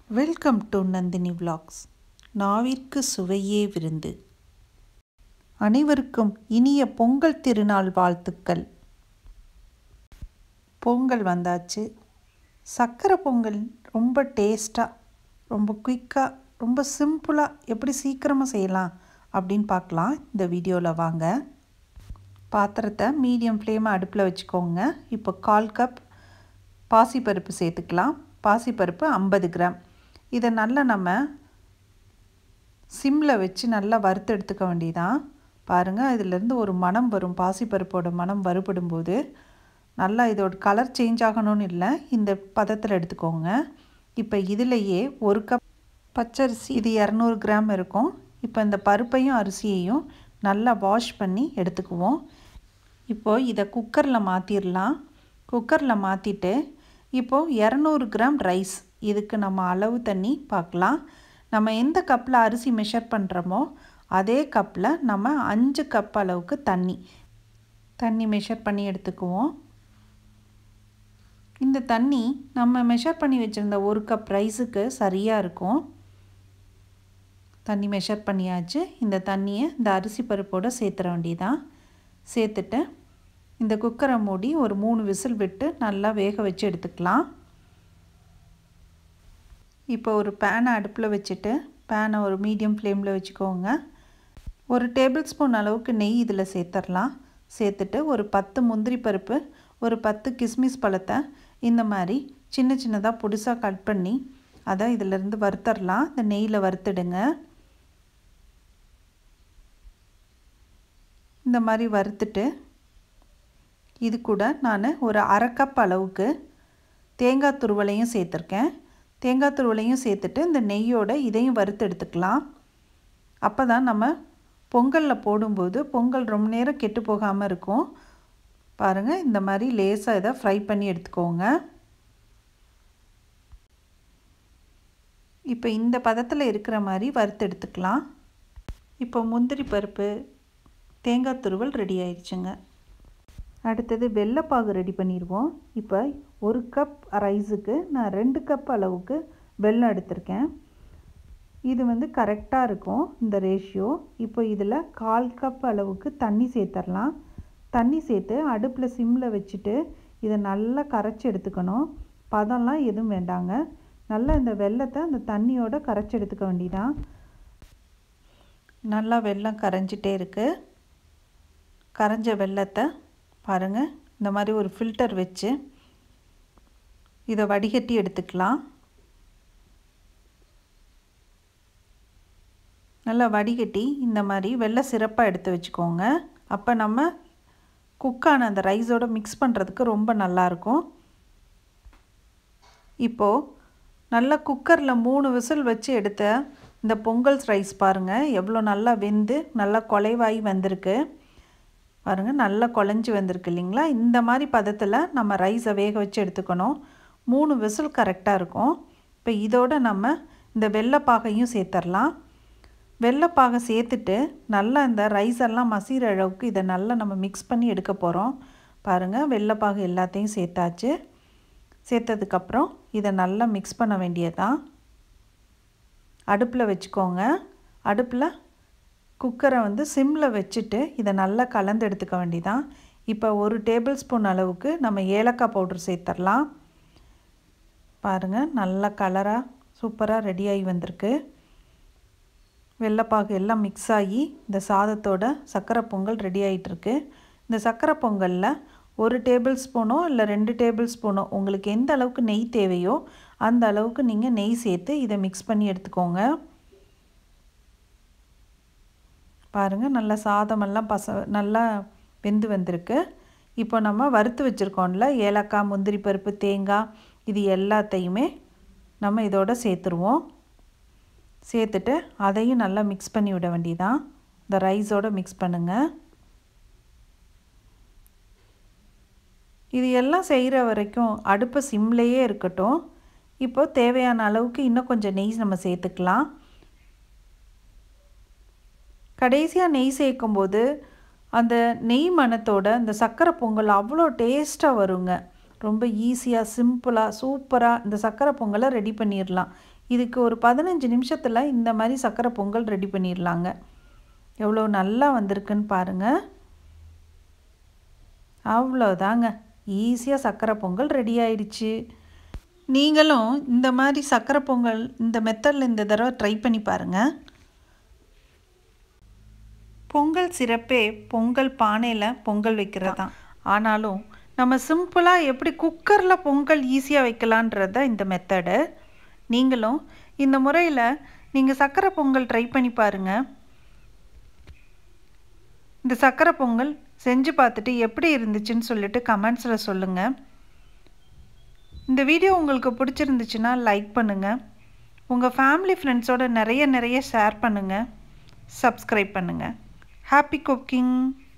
welcome to Nandini vlogs நாவிற்கு சுவையே விருந்து அனைவருக்கும் இனிய பொங்கல் திருநாள் வாழ்த்துக்கள் பொங்கல் வந்தாச்சு சக்கரை பொங்கல் ரொம்ப டேஸ்ட்டாக ரொம்ப குயிக்காக ரொம்ப சிம்பிளாக எப்படி சீக்கிரமாக செய்யலாம் அப்படின்னு பார்க்கலாம் இந்த வீடியோவில் வாங்க பாத்திரத்தை மீடியம் ஃப்ளேமை அடுப்பில் வச்சுக்கோங்க இப்போ கால் கப் பாசிப்பருப்பு சேர்த்துக்கலாம் பாசிப்பருப்பு ஐம்பது கிராம் இதை நல்லா நம்ம சிம்மில் வச்சு நல்லா வறுத்து எடுத்துக்க வேண்டியதான் பாருங்கள் இதிலேருந்து ஒரு மனம் வரும் பாசிப்பருப்போட மனம் வறுபடும் போது நல்லா இதோட கலர் சேஞ்ச் ஆகணும்னு இல்லை இந்த பதத்தில் எடுத்துக்கோங்க இப்போ இதிலையே ஒரு கப் பச்சரிசி இது இரநூறு கிராம் இருக்கும் இப்போ இந்த பருப்பையும் அரிசியையும் நல்லா வாஷ் பண்ணி எடுத்துக்குவோம் இப்போது இதை குக்கரில் மாற்றிடலாம் குக்கரில் மாற்றிட்டு இப்போது இரநூறு கிராம் ரைஸ் இதுக்கு நம்ம அளவு தண்ணி பார்க்கலாம் நம்ம எந்த கப்பில் அரிசி மெஷர் பண்ணுறோமோ அதே கப்பில் நம்ம அஞ்சு கப் அளவுக்கு தண்ணி தண்ணி மெஷர் பண்ணி எடுத்துக்குவோம் இந்த தண்ணி நம்ம மெஷர் பண்ணி வச்சுருந்த ஒரு கப் ரைஸுக்கு சரியாக இருக்கும் தண்ணி மெஷர் பண்ணியாச்சு இந்த தண்ணியை இந்த அரிசி பருப்போடு சேர்த்துற வேண்டியதான் சேர்த்துட்டு இந்த குக்கரை மூடி ஒரு மூணு விசில் விட்டு நல்லா வேக வச்சு எடுத்துக்கலாம் இப்போ ஒரு பேனை அடுப்பில் வச்சுட்டு பேனை ஒரு மீடியம் ஃப்ளேமில் வச்சுக்கோங்க ஒரு டேபிள் ஸ்பூன் அளவுக்கு நெய் இதில் சேர்த்துடலாம் சேர்த்துட்டு ஒரு பத்து முந்திரி பருப்பு ஒரு பத்து கிஸ்மிஸ் பழத்தை இந்த மாதிரி சின்ன சின்னதாக புதுசாக கட் பண்ணி அதை இதிலேருந்து வறுத்தரலாம் இந்த நெய்யில் வறுத்துடுங்க இந்த மாதிரி வறுத்துட்டு இது கூட நான் ஒரு அரை கப் அளவுக்கு தேங்காய் துருவலையும் சேர்த்துருக்கேன் தேங்காய் துருவலையும் சேர்த்துட்டு இந்த நெய்யோட இதையும் வறுத்து எடுத்துக்கலாம் அப்போ தான் நம்ம பொங்கலில் போடும்போது பொங்கல் ரொம்ப நேரம் கெட்டு போகாமல் இருக்கும் பாருங்கள் இந்த மாதிரி லேசாக இதை ஃப்ரை பண்ணி எடுத்துக்கோங்க இப்போ இந்த பதத்தில் இருக்கிற மாதிரி வறுத்து எடுத்துக்கலாம் இப்போ முந்திரி பருப்பு தேங்காய் துருவல் ரெடி ஆயிடுச்சுங்க அடுத்தது வெள்ளைப்பாகு ரெடி பண்ணிடுவோம் இப்போ ஒரு கப் ரைஸுக்கு நான் ரெண்டு கப் அளவுக்கு வெல்லம் எடுத்திருக்கேன் இது வந்து கரெக்டாக இருக்கும் இந்த ரேஷியோ இப்போ இதில் கால் கப் அளவுக்கு தண்ணி சேர்த்துடலாம் தண்ணி சேர்த்து அடுப்பில் சிம்மில் வச்சுட்டு இதை நல்லா கரைச்சி எடுத்துக்கணும் பதம்லாம் எதுவும் வேண்டாங்க நல்லா இந்த வெள்ளத்தை அந்த தண்ணியோட கரைச்சி எடுத்துக்க வேண்டியதான் நல்லா வெள்ளம் கரைஞ்சிட்டே இருக்குது கரைஞ்ச வெள்ளத்தை பாருங்கள் இந்த மாதிரி ஒரு ஃபில்டர் வச்சு இதை வடிகட்டி எடுத்துக்கலாம் நல்லா வடிகட்டி இந்த மாதிரி வெள்ளை சிறப்பாக எடுத்து வச்சுக்கோங்க அப்போ நம்ம குக்கான அந்த ரைஸோடு மிக்ஸ் பண்ணுறதுக்கு ரொம்ப நல்லாயிருக்கும் இப்போது நல்லா குக்கரில் மூணு விசில் வச்சு எடுத்த இந்த பொங்கல் ரைஸ் பாருங்கள் எவ்வளோ நல்லா வெந்து நல்லா குலைவாகி வந்திருக்கு பாருங்கள் நல்லா குழஞ்சி வந்திருக்கு இல்லைங்களா இந்த மாதிரி பதத்தில் நம்ம ரைஸை வேக வச்சு எடுத்துக்கணும் மூணு விசில் கரெக்டாக இருக்கும் இப்போ இதோடு நம்ம இந்த வெள்ளைப்பாகையும் சேர்த்துடலாம் வெள்ளைப்பாகை சேர்த்துட்டு நல்லா இந்த ரைஸ் எல்லாம் மசிகிற அளவுக்கு இதை நல்லா நம்ம மிக்ஸ் பண்ணி எடுக்க போகிறோம் பாருங்கள் வெள்ளைப்பாகு எல்லாத்தையும் சேர்த்தாச்சு சேர்த்ததுக்கப்புறம் இதை நல்லா மிக்ஸ் பண்ண வேண்டியதான் அடுப்பில் வச்சுக்கோங்க அடுப்பில் குக்கரை வந்து சிம்மில் வச்சுட்டு இதை நல்லா கலந்து எடுத்துக்க வேண்டியதான் இப்போ ஒரு டேபிள் ஸ்பூன் அளவுக்கு நம்ம ஏலக்காய் பவுட்ரு சேர்த்துடலாம் பாருங்கள் நல்லா கலராக சூப்பராக ரெடியாகி வந்திருக்கு வெள்ளைப்பாகு எல்லாம் மிக்ஸ் ஆகி இந்த சாதத்தோட சர்க்கரை பொங்கல் ரெடி ஆகிட்டுருக்கு இந்த சர்க்கரை பொங்கலில் ஒரு டேபிள் ஸ்பூனோ இல்லை ரெண்டு டேபிள் ஸ்பூனோ உங்களுக்கு எந்த அளவுக்கு நெய் தேவையோ அந்த அளவுக்கு நீங்கள் நெய் சேர்த்து இதை மிக்ஸ் பண்ணி எடுத்துக்கோங்க பாருங்கள் நல்லா சாதமெல்லாம் பச நல்லா வெந்து வந்திருக்கு இப்போ நம்ம வறுத்து வச்சுருக்கோம்ல ஏலக்காய் முந்திரி பருப்பு தேங்காய் இது எல்லாத்தையுமே நம்ம இதோட சேர்த்துருவோம் சேர்த்துட்டு அதையும் நல்லா மிக்ஸ் பண்ணி விட வேண்டியதான் இந்த ரைஸோடு மிக்ஸ் பண்ணுங்கள் இது எல்லாம் செய்கிற வரைக்கும் அடுப்பு சிம்லேயே இருக்கட்டும் இப்போ தேவையான அளவுக்கு இன்னும் கொஞ்சம் நெய் நம்ம சேர்த்துக்கலாம் கடைசியாக நெய் சேர்க்கும்போது அந்த நெய் மணத்தோட இந்த சர்க்கரை பொங்கல் அவ்வளோ டேஸ்ட்டாக வருங்க ரொம்ப ஈஸியாக சிம்பிளாக சூப்பராக இந்த சர்க்கரை பொங்கலை ரெடி பண்ணிடலாம் இதுக்கு ஒரு பதினஞ்சு நிமிஷத்தில் இந்த மாதிரி சர்க்கரை பொங்கல் ரெடி பண்ணிடலாங்க எவ்வளோ நல்லா வந்திருக்குன்னு பாருங்கள் அவ்வளோதாங்க ஈஸியாக சர்க்கரை பொங்கல் ரெடி ஆயிடுச்சு நீங்களும் இந்த மாதிரி சர்க்கரை பொங்கல் இந்த மெத்தடில் இந்த தடவை ட்ரை பண்ணி பாருங்கள் பொங்கல் சிறப்பே பொங்கல் பானையில் பொங்கல் வைக்கிறது தான் ஆனாலும் நம்ம சிம்பிளாக எப்படி குக்கரில் பொங்கல் ஈஸியாக வைக்கலான்றது தான் இந்த மெத்தடு நீங்களும் இந்த முறையில் நீங்கள் சர்க்கரை பொங்கல் ட்ரை பண்ணி பாருங்கள் இந்த சர்க்கரை பொங்கல் செஞ்சு பார்த்துட்டு எப்படி இருந்துச்சுன்னு சொல்லிட்டு கமெண்ட்ஸில் சொல்லுங்கள் இந்த வீடியோ உங்களுக்கு பிடிச்சிருந்துச்சுன்னா லைக் பண்ணுங்கள் உங்கள் ஃபேமிலி ஃப்ரெண்ட்ஸோட நிறைய நிறைய ஷேர் பண்ணுங்கள் சப்ஸ்கிரைப் பண்ணுங்கள் ஹாப்பி குக்கிங்